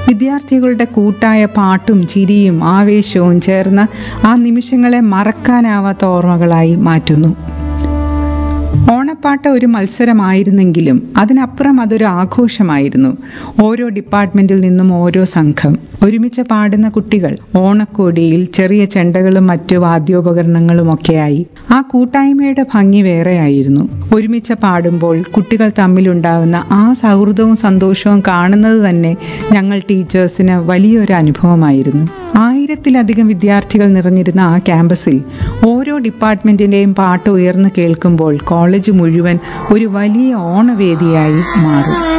വിദ്യാർത്ഥികളുടെ കൂട്ടായ പാട്ടും ചിരിയും ആവേശവും ചേർന്ന് ആ നിമിഷങ്ങളെ മറക്കാനാവാത്ത ഓർമ്മകളായി മാറ്റുന്നു ഓണപ്പാട്ട് ഒരു മത്സരമായിരുന്നെങ്കിലും അതിനപ്പുറം അതൊരു ആഘോഷമായിരുന്നു ഓരോ ഡിപ്പാർട്ട്മെന്റിൽ നിന്നും ഓരോ സംഘം ഒരുമിച്ച് പാടുന്ന കുട്ടികൾ ഓണക്കോടിയിൽ ചെറിയ ചെണ്ടകളും മറ്റു വാദ്യോപകരണങ്ങളുമൊക്കെയായി ആ കൂട്ടായ്മയുടെ ഭംഗി വേറെയായിരുന്നു ഒരുമിച്ച് പാടുമ്പോൾ കുട്ടികൾ തമ്മിലുണ്ടാകുന്ന ആ സൗഹൃദവും സന്തോഷവും കാണുന്നത് തന്നെ ഞങ്ങൾ ടീച്ചേഴ്സിന് വലിയൊരു അനുഭവമായിരുന്നു ആയിരത്തിലധികം വിദ്യാർത്ഥികൾ നിറഞ്ഞിരുന്ന ആ ക്യാമ്പസിൽ ഓരോ ഡിപ്പാർട്ട്മെന്റിന്റെയും പാട്ട് ഉയർന്നു കേൾക്കുമ്പോൾ കോളേജ് മുഴുവൻ ഒരു വലിയ ഓണവേദിയായി മാറും